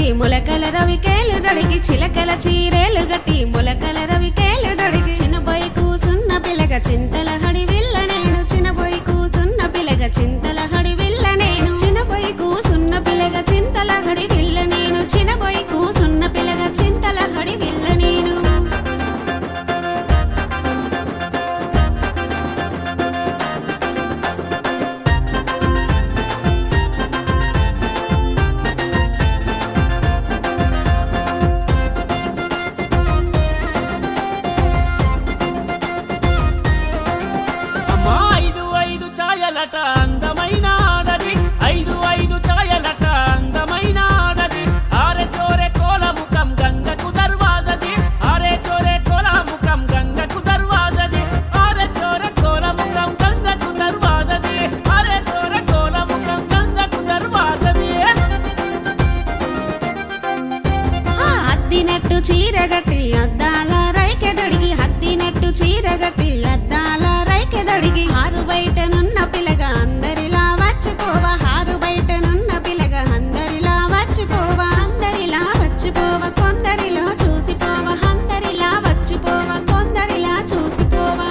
గట్టి మొలకల రవికేలు దొడిగి చిలకల చీరేలు గట్టి మొలకల రవికేలు దొడిగి చిన్నబోయి కూసున్న పిల్లగ చింతల హడి విల్ల నేను చిన్నబోయి కూసున్న పిల్లగ చింతల హడి విల్ల నేను చిన్నబోయి కూసున్న పిల్లగ చింతల హడి విల్ల నేను చిన్నబోయి కూసున్న పిల్లగ చింతల హడి విల్ల నేను అమ్మా ఐదు ఐదు ఛాయలట అందమైన ఆడది ఐదు ఐదు ఛాయలట అందమైన ఆడది ఆరె చోరె కోల ముఖం గంగకు దర్వాజది ఆరె చోరె కోల ముఖం గంగకు దర్వాజది ఆరె చోరె కోల ముఖం గంగకు దర్వాజది ఆరె చోరె కోల ముఖం గంగకు దర్వాజది ఆ అద్దినట్టు చీరగట్టి అద్దాల రైకెదడిగి హద్దినట్టు చీరగట్టి అద్దాల రైకెదడిగి హారు బయటనున్న పిల్లగ అందరిలా వచ్చిపోవ హారు బయటనున్న పిల్లగ అందరిలా వచ్చిపోవ అందరిలా వచ్చిపోవ కొందరిలో చూసిపోవ అందరిలా వచ్చిపోవ కొందరిలా చూసిపోవా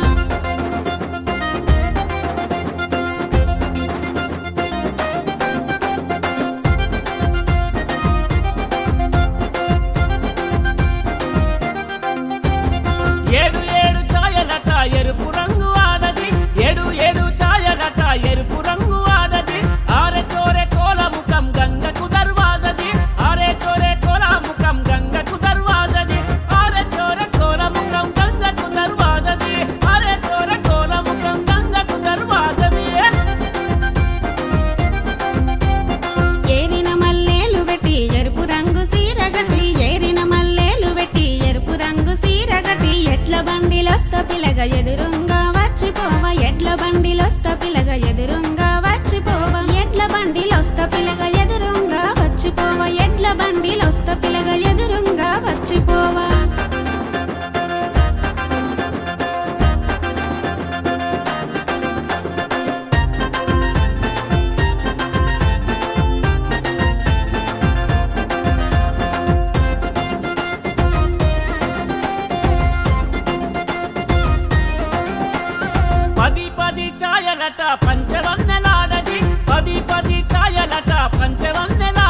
ఏడు ఏడు ఛాయలట ఎరుపు రంగు ఆడది ఏడు ఏడు ఛాయలట ఎరుపు రంగు ఆడది ఆరె చోరె కోల ముఖం గంగకు దర్వాజది ఆరె చోరె కోల ముఖం గంగకు దర్వాజది ఆరె చోరె కోల ముఖం గంగకు దర్వాజది ఆరె చోరె కోల ముఖం గంగకు దర్వాజది ఏరిన మల్లేలు పెట్టి ఎరుపు రంగు సీరగట్టి ఏరిన మల్లేలు పెట్టి ఎరుపు రంగు సీరగట్టి ఎట్ల బండిలొస్త పిలగ ఎదురుంగా వచ్చిపోవ ఎట్ల బండిలొస్త పిలగ ఎదురుంగా వచ్చిపోవ ఎట్ల బండిలొస్త పిలగ ఎదురుంగా వచ్చిపోవ ఎట్ల బండిలొస్త పిలగ ఎదురుంగా వచ్చిపోవా పది పది ఛాయలట పంచవన్నెలాడది పది పది ఛాయలట పంచవన్నెల